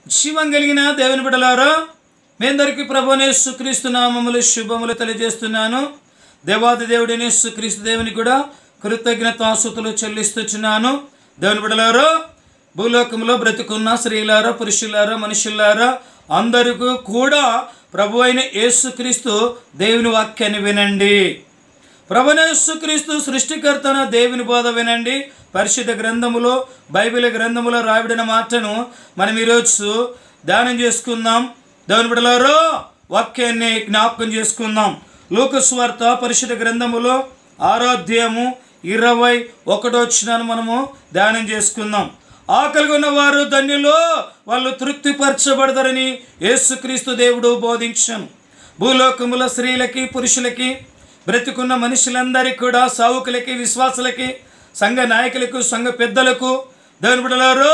జీవం కలిగిన దేవుని బిడలారా మీ అందరికీ ప్రభునేసు క్రీస్తు నామములు శుభములు తెలియజేస్తున్నాను దేవాది దేవుడిని క్రీస్తు దేవుని కూడా కృతజ్ఞతాసుతులు చెల్లిస్తున్నాను దేవుని బిడలారా భూలోకంలో బ్రతికున్న స్త్రీలారా పురుషులారా మనుషులారా అందరికీ కూడా ప్రభు అయిన యేసుక్రీస్తు దేవుని వాక్యాన్ని వినండి ప్రభునేసుక్రీస్తు సృష్టికర్తన దేవుని బోధ వినండి పరిశుద్ధ గ్రంథములో బైబిల్ గ్రంథములో రాయబడిన మాటను మనం ఈరోజు ధ్యానం చేసుకుందాం దేవుని బిడలారో వాక్యాన్ని జ్ఞాపకం చేసుకుందాం లోకస్వార్త పరిశుద్ధ గ్రంథములో ఆరాధ్యము ఇరవై ఒకటో వచ్చినాను మనము ధ్యానం చేసుకుందాం ఆకలి ఉన్నవారు ధన్యులో వాళ్ళు తృప్తిపరచబడతారని యేసుక్రీస్తు దేవుడు బోధించాను భూలోకముల స్త్రీలకి పురుషులకి బ్రతికున్న మనుషులందరికీ కూడా సావుకులకి విశ్వాసులకి సంఘ నాయకులకు సంఘ పెద్దలకు దేవుని బిడ్డలారు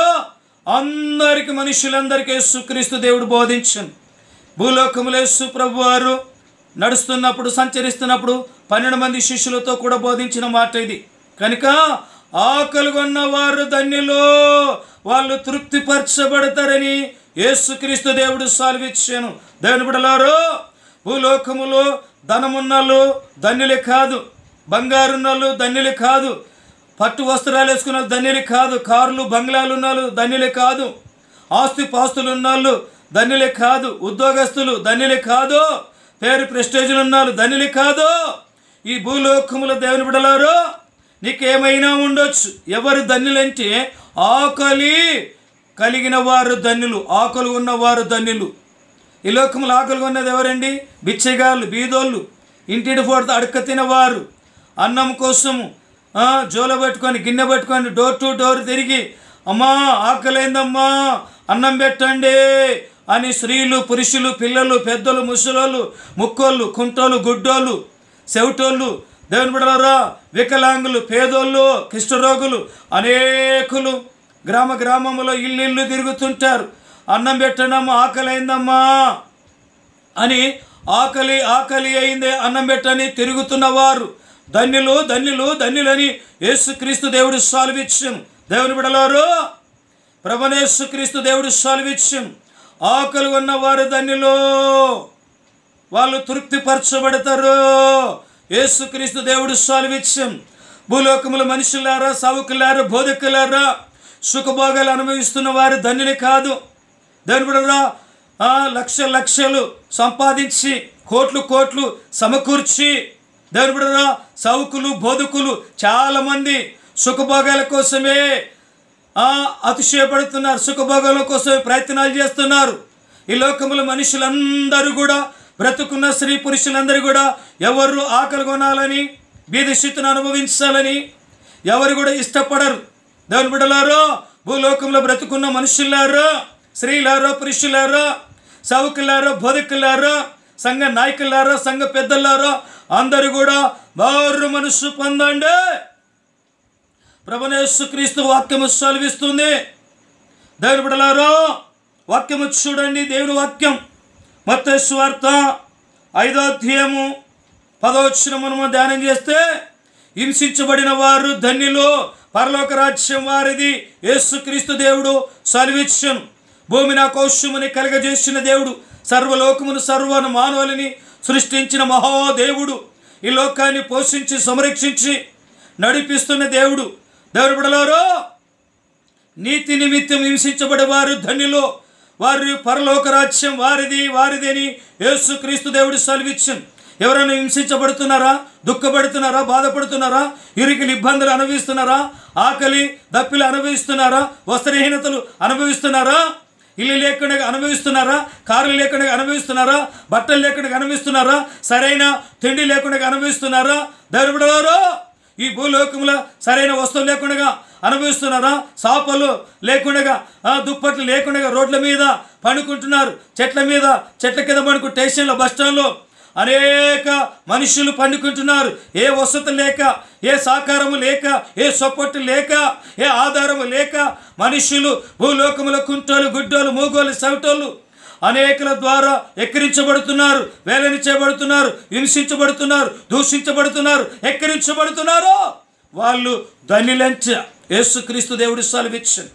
అందరికి మనుషులందరికీ యేసుక్రీస్తు దేవుడు బోధించాను భూలోకములో యేసు ప్రభు వారు నడుస్తున్నప్పుడు సంచరిస్తున్నప్పుడు పన్నెండు మంది శిష్యులతో కూడా బోధించిన మాట ఇది కనుక ఆకలి వారు ధన్యులు వాళ్ళు తృప్తిపరచబడతారని యేసుక్రీస్తు దేవుడు సాల్విచ్చాను దేవుని బిడలారు భూలోకములో ధనమున్నలు ధన్యులే కాదు బంగారున్నలు ధన్యులే కాదు పట్టు వస్త్రాలు వేసుకున్న ధన్యులే కాదు కార్లు బంగ్లాలు ఉన్నాళ్ళు ధన్యులే కాదు ఆస్తి పాస్తులు ఉన్నాళ్ళు ధన్యులే కాదు ఉద్యోగస్తులు ధన్యులే కాదు పేరు ప్రెస్టేజ్లు ఉన్నారు ధన్యులే కాదు ఈ భూలోకముల దేవుని బిడలారు నీకేమైనా ఉండొచ్చు ఎవరు ధన్యులంటే ఆకలి కలిగిన వారు ధన్యులు ఆకలి ఉన్నవారు ధన్యులు ఈ లోకంలో ఆకలి ఉన్నది ఎవరండి బిచ్చగాళ్ళు బీదోళ్ళు ఇంటిని పోడితే అడక తినవారు అన్నం కోసము ఆ, జోల పట్టుకొని గిన్నె పట్టుకొని డోర్ టు డోర్ తిరిగి అమ్మా ఆకలైందమ్మా అన్నం పెట్టండి అని స్త్రీలు పురుషులు పిల్లలు పెద్దలు ముసలోళ్ళు ముక్కోళ్ళు కుంటోళ్ళు గుడ్డోళ్ళు చెవిటోళ్ళు దేవుని బిడలరా వికలాంగులు పేదోళ్ళు కుష్ఠరోగులు అనేకులు గ్రామ గ్రామంలో ఇల్లు ఇల్లు తిరుగుతుంటారు అన్నం పెట్టండమ్మా ఆకలైందమ్మా అని ఆకలి ఆకలి అయిందే అన్నం పెట్టని తిరుగుతున్నవారు ధన్యులు ధన్యులు ధన్యులని యేసుక్రీస్తు దేవుడు సాల్విత్యం దేవుని బిడలారు ప్రభనేసుక్రీస్తు దేవుడు సాల్విత్యం ఆకలి ఉన్నవారు ధన్యులు వాళ్ళు తృప్తిపరచబడతారు యేసుక్రీస్తు దేవుడు సాల్విత్యం భూలోకముల మనుషులారా సావుకులారా బోధకులారా సుఖభోగాలు అనుభవిస్తున్న వారు ధన్యులు కాదు దాని బిడరా లక్ష లక్షలు సంపాదించి కోట్లు కోట్లు సమకూర్చి దేవుని బిడరా సౌకులు బోధకులు చాలామంది సుఖభోగాల కోసమే ఆ, అతిశయపడుతున్నారు సుఖభోగాల కోసమే ప్రయత్నాలు చేస్తున్నారు ఈ లోకముల మనుషులందరూ కూడా బ్రతుకున్న స్త్రీ పురుషులందరూ కూడా ఎవరు ఆకలి కొనాలని బీది స్థితిని అనుభవించాలని ఎవరు కూడా ఇష్టపడరు దేవుని బిడ్డలారో భూలోకంలో బ్రతుకున్న మనుషులారో స్త్రీలారో పురుషులారో సౌకులారో బోధకులారో సంఘ నాయకులారో సంఘ పెద్దలారో అందరూ కూడా వారు మనస్సు పొందండి ప్రభునేసు క్రీస్తు వాక్యము సెలవిస్తుంది దేవుని బిడలారో వాక్యము చూడండి దేవుని వాక్యం మత్తయి వార్త ఐదో అధ్యాయము పదవచ్చిన మనము ధ్యానం చేస్తే హింసించబడిన వారు ధన్యులు పరలోక రాజ్యం వారిది యేసుక్రీస్తు దేవుడు సర్విచ్చను భూమిని ఆకోశముని కలగజేసిన దేవుడు సర్వలోకమును సర్వను మానవులని సృష్టించిన మహాదేవుడు ఈ లోకాన్ని పోషించి సంరక్షించి నడిపిస్తున్న దేవుడు దేవుడు బిడలారో నీతి నిమిత్తం హింసించబడే వారు ధన్యులు వారి పరలోక రాజ్యం వారిది వారిది అని యేసుక్రీస్తు దేవుడు సెలవిచ్చాం ఎవరైనా హింసించబడుతున్నారా దుఃఖపడుతున్నారా బాధపడుతున్నారా ఇరుకులు ఇబ్బందులు అనుభవిస్తున్నారా ఆకలి దప్పిలు అనుభవిస్తున్నారా వస్త్రహీనతలు అనుభవిస్తున్నారా ఇల్లు లేకుండా అనుభవిస్తున్నారా కారులు లేకుండా అనుభవిస్తున్నారా బట్టలు లేకుండా అనుభవిస్తున్నారా సరైన తిండి లేకుండా అనుభవిస్తున్నారా దరిబడవారు ఈ భూలోకంలో సరైన వస్తువులు లేకుండా అనుభవిస్తున్నారా సాపలు లేకుండా ఆ, దుప్పట్లు లేకుండా రోడ్ల మీద పండుకుంటున్నారు చెట్ల మీద చెట్ల కింద పడుకు స్టేషన్లో బస్ స్టాండ్లో అనేక మనుషులు పండుకుంటున్నారు ఏ వసతి లేక ఏ సహకారము లేక ఏ సపోర్ట్ లేక ఏ ఆధారము లేక మనుషులు భూలోకముల కుంటోలు గుడ్డోలు మూగోలు సవిటోళ్ళు అనేకుల ద్వారా ఎక్కిరించబడుతున్నారు వేలనించబడుతున్నారు హింసించబడుతున్నారు దూషించబడుతున్నారు ఎక్కిరించబడుతున్నారు వాళ్ళు ధన్యులంచ యేసుక్రీస్తు దేవుడి సెలవిచ్చాను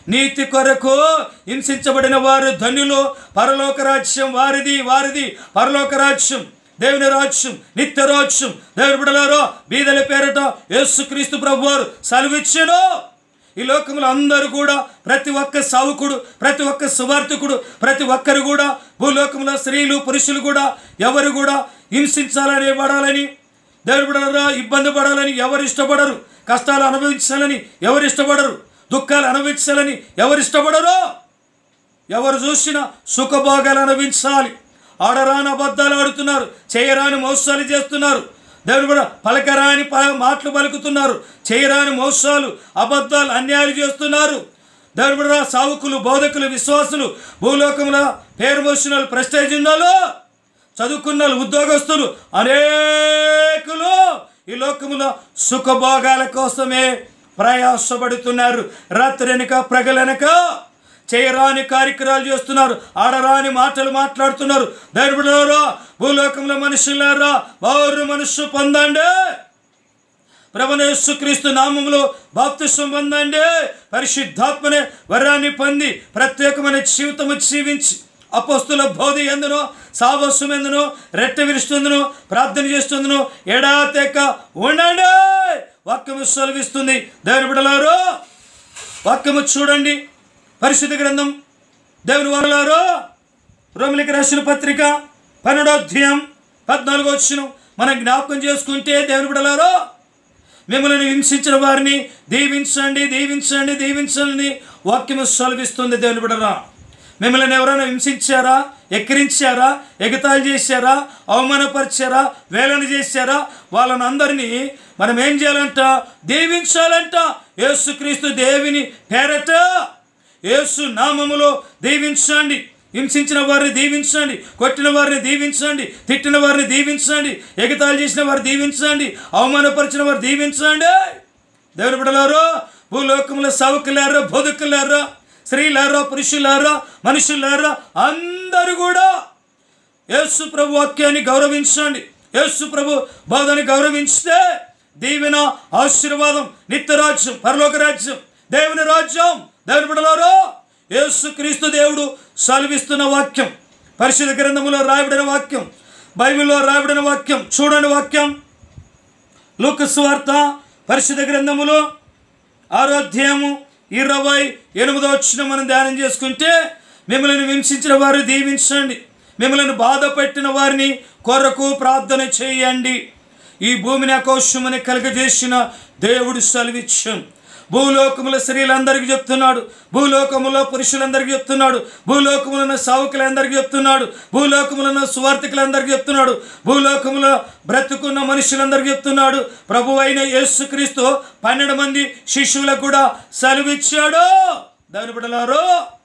నీతి కొరకు హింసించబడిన వారు ధన్యులు పరలోక రాజ్యం వారిది వారిది పరలోక రాజ్యం దేవుని రాజ్యం నిత్య రాజ్యం దేవుని బిడలారో బీదల పేరట యేసుక్రీస్తు ప్రభు వారు సెలవిచ్చెను ఈ లోకంలో అందరూ కూడా ప్రతి ఒక్క సావుకుడు ప్రతి ఒక్క సువార్థికుడు ప్రతి ఒక్కరు కూడా భూలోకంలో స్త్రీలు పురుషులు కూడా ఎవరు కూడా హింసించాలని పడాలని దేవుడు బిడ్డలారా, ఇబ్బంది పడాలని ఎవరు ఇష్టపడరు కష్టాలు అనుభవించాలని ఎవరు ఇష్టపడరు దుఃఖాలు అనుభవించాలని ఎవరు ఇష్టపడరు ఎవరు చూసినా సుఖభోగాలు అనుభవించాలి ఆడరాని అబద్ధాలు ఆడుతున్నారు చేయరాని మోసాలు చేస్తున్నారు దేవుడు కూడా పలకరాని ప- మాటలు పలుకుతున్నారు చేయరాని మోసాలు అబద్ధాలు అన్యాయాలు చేస్తున్నారు దేవుడు కూడా సావుకులు బోధకులు విశ్వాసులు భూలోకంలో పేరు మోసిన వాళ్ళు ప్రెస్టేజ్ ఉన్న వాళ్ళు చదువుకున్న వాళ్ళు, ఉద్యోగస్తులు అనేకులు ఈ లోకములో సుఖభోగాల కోసమే ప్రయాసపడుతున్నారు రాత్రనక ప్రగలనక చేయరాని కార్యక్రమాలు చేస్తున్నారు ఆడరాని మాటలు మాట్లాడుతున్నారు దైర్బులారా భూలోకంలో మనుషులారా వారు మనస్సు పొందండి క్రీస్తు నామములో బాప్తిస్వం పొందండి పరిశుద్ధాత్మనే వరాన్ని పొంది ప్రత్యేకమైన జీవితము జీవించి అపోస్తుల బోధి ఎందునో సావస్వం ఎందునో రెట్ట విరుస్తుందును ప్రార్థన చేస్తుందును ఎడాతెక్క ఉండండి వాక్యము సెలవిస్తుంది దేవుని బిడలారు వాక్యము చూడండి పరిశుద్ధ గ్రంథం దేవుని వారులారు రోమిలికి రాసిన పత్రిక పన్నెండో అధ్యాయం పద్నాలుగో వచ్చిన మనం జ్ఞాపకం చేసుకుంటే దేవుని బిడలారో మిమ్మల్ని హింసించిన వారిని దీవించండి దీవించండి దీవించండి వాక్యము సెలవిస్తుంది దేవుని బిడరా మిమ్మల్ని ఎవరైనా హింసించారా ఎక్కిరించారా ఎగతాళి చేశారా అవమానపరిచారా వేలన చేశారా వాళ్ళని అందరినీ మనం ఏం చేయాలంట దీవించాలంట యేసుక్రీస్తు దేవిని పేరట యేసు నామములో దీవించండి హింసించిన వారిని దీవించండి కొట్టిన వారిని దీవించండి తిట్టిన వారిని దీవించండి ఎగతాళి చేసిన వారిని దీవించండి అవమానపరిచిన వారిని దీవించండి దేవుని బిడలారో భూలోకంలో సౌకులారో బొదుకులారో స్త్రీలారో పురుషులారో మనుషులారో అందరూ కూడా యేసు ప్రభు వాక్యాన్ని గౌరవించండి యేసు ప్రభు బోధని గౌరవించితే దీవెన ఆశీర్వాదం నిత్యరాజ్యం పరలోక రాజ్యం దేవుని రాజ్యం దేవుని బిడలారో యేసు క్రీస్తు దేవుడు సెలవిస్తున్న వాక్యం పరిశుద్ధ గ్రంథములో రాయబడిన వాక్యం బైబిల్లో రాయబడిన వాక్యం చూడండి వాక్యం లూకస్ వార్త పరిశుద్ధ గ్రంథములో ఆరోధ్యాయము ఇరవై ఎనిమిదో వచ్చిన మనం ధ్యానం చేసుకుంటే మిమ్మల్ని హింసించిన వారు దీవించండి మిమ్మల్ని బాధ పెట్టిన వారిని కొరకు ప్రార్థన చేయండి ఈ భూమిని అకౌశమని కలగజేసిన దేవుడు సెలవిచ్చాం భూలోకముల స్త్రీలందరికీ చెప్తున్నాడు భూలోకములో పురుషులందరికీ చెప్తున్నాడు భూలోకములో ఉన్న సావుకులందరికీ చెప్తున్నాడు భూలోకములో ఉన్న సువార్థికులందరికీ చెప్తున్నాడు భూలోకములో బ్రతుకున్న మనుషులందరికీ చెప్తున్నాడు ప్రభు అయిన యేసుక్రీస్తు పన్నెండు మంది శిష్యులకు కూడా సెలవిచ్చాడు దాని బిడలారు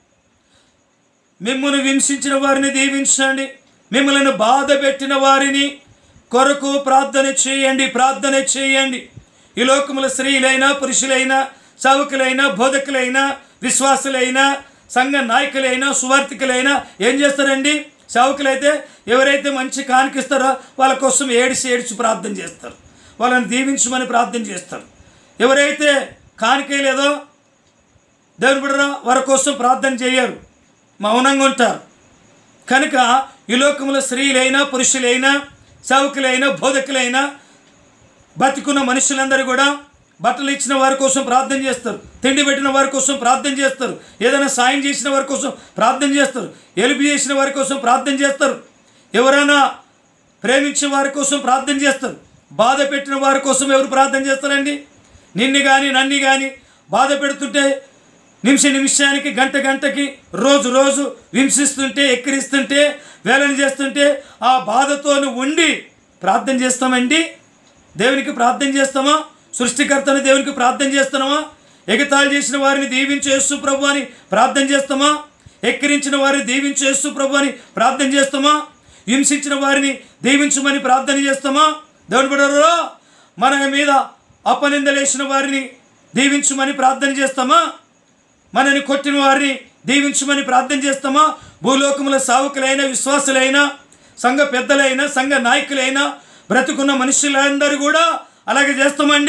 మిమ్మల్ని హింసించిన వారిని దీవించండి మిమ్మల్ని బాధ పెట్టిన వారిని కొరకు ప్రార్థన చేయండి ప్రార్థన చేయండి ఈ లోకముల స్త్రీలైనా పురుషులైనా సావుకులైనా బోధకులైనా విశ్వాసులైనా సంఘ నాయకులైనా సువార్థికులైనా ఏం చేస్తారండి సావుకులైతే ఎవరైతే మంచి కానికిస్తారో వాళ్ళ కోసం ఏడిసి ఏడిచి ప్రార్థన చేస్తారు వాళ్ళని దీవించమని ప్రార్థన చేస్తారు ఎవరైతే కానికేయలేదో దేవుని బిడ్డరా వారి కోసం ప్రార్థన చేయరు మౌనంగా ఉంటారు కనుక ఈ లోకంలో స్త్రీలైనా పురుషులైనా చౌకులైనా బోధకులైనా బతికున్న మనుషులందరూ కూడా బట్టలు ఇచ్చిన వారి కోసం ప్రార్థన చేస్తారు తిండి పెట్టిన వారి కోసం ప్రార్థన చేస్తారు ఏదైనా సాయం చేసిన వారి కోసం ప్రార్థన చేస్తారు ఎలుపు చేసిన వారి కోసం ప్రార్థన చేస్తారు ఎవరైనా ప్రేమించే వారి కోసం ప్రార్థన చేస్తారు బాధ పెట్టిన వారి కోసం ఎవరు ప్రార్థన చేస్తారండి నిన్ను కానీ నన్ను కానీ బాధ పెడుతుంటే నిమిష నిమిషానికి గంట గంటకి రోజు రోజు హింసిస్తుంటే ఎక్కిరిస్తుంటే వేలన చేస్తుంటే ఆ బాధతో ఉండి ప్రార్థన చేస్తామండి దేవునికి ప్రార్థన చేస్తామా సృష్టికర్తని దేవునికి ప్రార్థన చేస్తున్నామా ఎగతాళి చేసిన వారిని దీవించి యేసు ప్రభు అని ప్రార్థన చేస్తామా ఎక్కిరించిన వారిని దీవించి యేసు ప్రభు అని ప్రార్థన చేస్తామా హింసించిన వారిని దీవించమని ప్రార్థన చేస్తామా దేవుని బిడ్డలారా, మన మీద అపనిందలేసిన వారిని దీవించమని ప్రార్థన చేస్తామా మనని కొట్టిన వారిని దీవించమని ప్రార్థన చేస్తామా భూలోకముల సావుకులైన విశ్వాసులైన సంఘ పెద్దలైన సంఘ నాయకులైన బ్రతుకున్న మనుషులందరూ కూడా అలాగే చేస్తామండి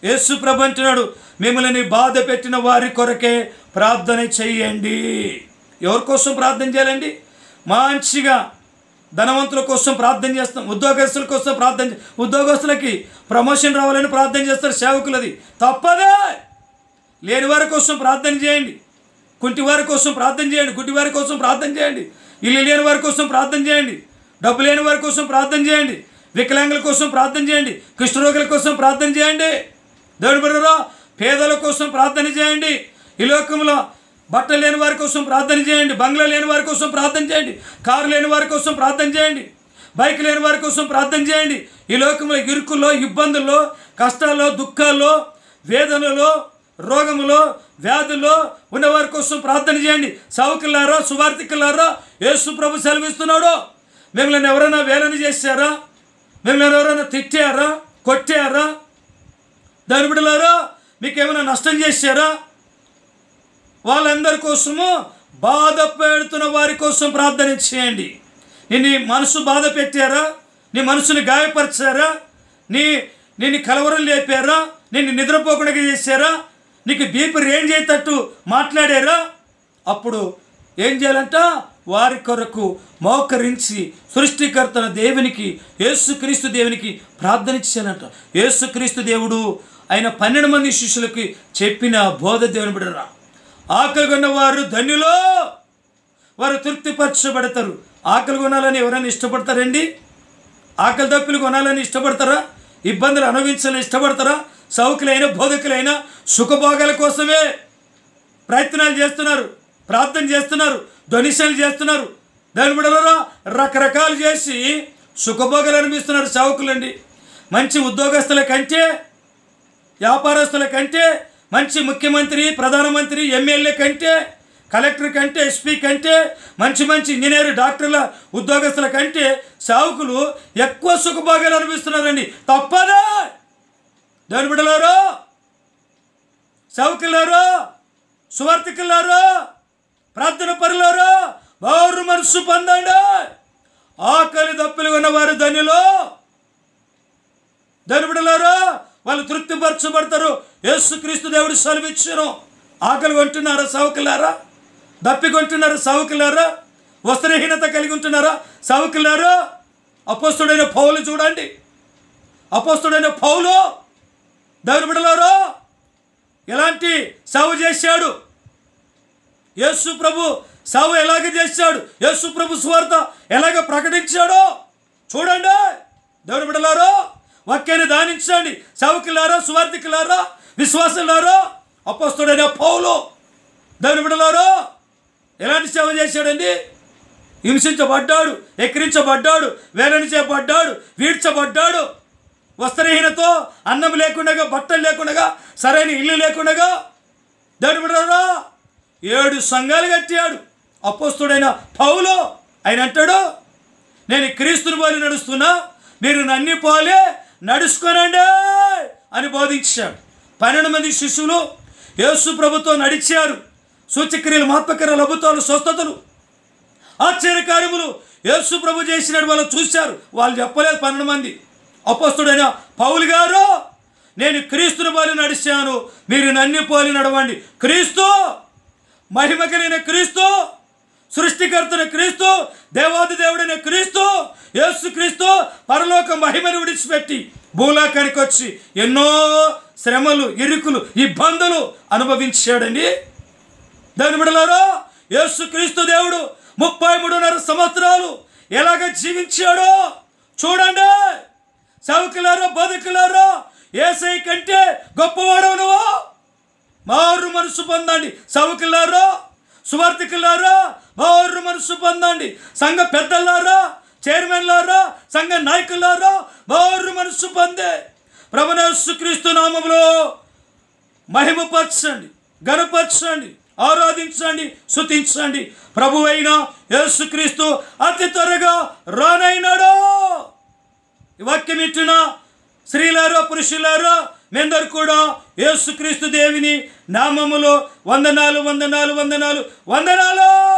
యేసు ప్రభు అంటున్నాడు మిమ్మల్ని బాధ పెట్టిన వారి కొరకే ప్రార్థన చెయ్యండి ఎవరి కోసం ప్రార్థన చేయాలండి మంచిగా ధనవంతుల కోసం ప్రార్థన చేస్తాం ఉద్యోగస్తుల కోసం ప్రార్థన చే- ఉద్యోగస్తులకి ప్రమోషన్ రావాలని ప్రార్థన చేస్తారు సేవకులది తప్పదే లేని వారి కోసం ప్రార్థన చేయండి కుంటి వారి కోసం ప్రార్థన చేయండి గుడ్డి వారి కోసం ప్రార్థన చేయండి ఇల్లు లేని వారి కోసం ప్రార్థన చేయండి డబ్బు లేని వారి కోసం ప్రార్థన చేయండి వికలాంగుల కోసం ప్రార్థన చేయండి కుష్ఠరోగుల కోసం ప్రార్థన చేయండి దేవుని బిడ్డలారా పేదల కోసం ప్రార్థన చేయండి ఈ లోకంలో బట్టలు లేని వారి కోసం ప్రార్థన చేయండి బంగ్లా లేని వారి కోసం ప్రార్థన చేయండి కారు లేని వారి కోసం ప్రార్థన చేయండి బైక్ లేని వారి కోసం ప్రార్థన చేయండి ఈ లోకంలో ఇరుకుల్లో ఇబ్బందుల్లో కష్టాల్లో దుఃఖాల్లో వేదనలో రోగములో వ్యాధుల్లో ఉన్నవారి కోసం ప్రార్థన చేయండి సౌకులారా సువార్థికులారా యేసు ప్రభు సెలవిస్తున్నాడు మిమ్మల్ని ఎవరైనా వేలని చేశారా మిమ్మల్ని ఎవరైనా తిట్టారా కొట్టారా దాని బిడ్డలారా మీకు ఏమైనా నష్టం చేశారా వాళ్ళందరి కోసము బాధ పెడుతున్న వారి కోసం ప్రార్థన చేయండి నీ నీ మనసు బాధ పెట్టారా నీ మనసుని గాయపరిచారా నీ నిన్ను కలవరం లేపారా నిన్ను నిద్రపోకుండా చేశారా నీకు బీపీ రేంజ్ అయ్యేటట్టు మాట్లాడారా అప్పుడు ఏం చేయాలంట వారి కొరకు మోకరించి సృష్టికర్తన దేవునికి యేసుక్రీస్తు దేవునికి ప్రార్థన చేయాలంట యేసుక్రీస్తు దేవుడు ఆయన పన్నెండు మంది శిష్యులకి చెప్పిన బోధ దేవుని బిడ్డరా ఆకలి కొన్నవారు ధన్యులో వారు తృప్తిపరచబడతారు ఆకలి కొనాలని ఎవరైనా ఇష్టపడతారండి ఆకలి దప్పులు కొనాలని ఇష్టపడతారా ఇబ్బందులు అనుభవించాలని ఇష్టపడతారా సౌకులైన బోధకులైన సుఖభోగాల కోసమే ప్రయత్నాలు చేస్తున్నారు ప్రార్థన చేస్తున్నారు ధ్వనిశలు చేస్తున్నారు దాని బిడలరా రకరకాలు చేసి సుఖభోగాలు అనిపిస్తున్నారు సేవకులండి మంచి ఉద్యోగస్తుల కంటే వ్యాపారస్తుల కంటే మంచి ముఖ్యమంత్రి ప్రధానమంత్రి ఎమ్మెల్యే కంటే కలెక్టర్ కంటే ఎస్పీ కంటే మంచి మంచి ఇంజనీర్ డాక్టర్ల ఉద్యోగస్తుల కంటే సావుకులు ఎక్కువ సుఖభోగాలు అనిపిస్తున్నారండి తప్పదా దాని బిడలారో సౌకులారో సువార్థికులారో ప్రార్థన పరులారో వారు మనసు పొందండి ఆకలి దప్పులు ఉన్నవారు ధనిలో ధనుబిడలారా వాళ్ళు తృప్తిపరచబడతారు యేసుక్రీస్తు దేవుడు సెలవిచ్చాను ఆకలి కొంటున్నారా సౌకులారా దప్పి కొంటున్నారా సౌకులారా వస్త్రహీనత కలిగి ఉంటున్నారా సౌకులారా అపోస్తుడైన పౌలు చూడండి అపోస్తుడైన పౌలు దేవుని బిడలారా ఎలాంటి సాగు చేశాడు యేసు ప్రభు సావు ఎలాగ చేశాడు యేసు ప్రభు స్వార్థ ఎలాగ ప్రకటించాడో చూడండి దేవుని బిడలారో వాక్యాన్ని దానించండి సేవకులారా సువార్థికులారా విశ్వాసులారా అపోస్తుడైన పౌలు దేవుని బిడలారో ఎలాంటి సేవ చేశాడండి హింసించబడ్డాడు ఎక్కిరించబడ్డాడు వేలనించబడ్డాడు వీడ్చబడ్డాడు వస్త్రహీనతో అన్నం లేకుండా బట్టలు లేకుండా సరైన ఇల్లు లేకుండా దేవుని బిడ్డలారా ఏడు సంఘాలు కట్టాడు అపోస్తుడైన పౌలు ఆయన అంటాడు నేను క్రీస్తుని పోలి నడుస్తున్నా మీరు నన్ని పోలే నడుచుకోనండి అని బోధించాడు పన్నెండు మంది శిష్యులు యేసు ప్రభుతో నడిచారు సూచక్రియలు మహాత్మకర్యాలు అద్భుతాలు స్వస్థతలు ఆశ్చర్యకార్యములు యేసు ప్రభు చేసినట్టు వాళ్ళు చూశారు వాళ్ళు చెప్పలేదు పన్నెండు మంది అపస్తుడైన పౌలు గారు నేను క్రీస్తుని పోలి నడిచాను మీరు నన్ను పోలి నడవండి క్రీస్తు మహిమ కలిగిన క్రీస్తు సృష్టికర్తన క్రీస్తు దేవాది దేవుడైన క్రీస్తు యేసు క్రీస్తు పరలోక మహిమను విడిచిపెట్టి భూలోకానికి వచ్చి ఎన్నో శ్రమలు ఇరుకులు ఇబ్బందులు అనుభవించాడండి దాని బిడలారో యేసు క్రీస్తు దేవుడు ముప్పై మూడున్నర సంవత్సరాలు ఎలాగ జీవించాడో చూడండి సౌకులారో బతుకులారో ఏసై కంటే గొప్పవాడవు నువ్వు మారు మనసు పొందండి సౌకులారో సువార్థికులారా మారు మనసు పొందండి సంఘ పెద్దలారా చైర్మన్లారా సంఘ నాయకులారా మారు మనసు పొందే ప్రభునేసు క్రీస్తు నామములో మహిమపరచండి గణపరచండి ఆరాధించండి స్తుతించండి ప్రభు అయిన యేసుక్రీస్తు అతి త్వరగా రానైనాడు ఈ వాక్యం ఇచ్చిన స్త్రీలారో పురుషులారో మేందరు కూడా యేసుక్రీస్తు దేవిని నామములో వందనాలు వందనాలు వందనాలు వందనాలు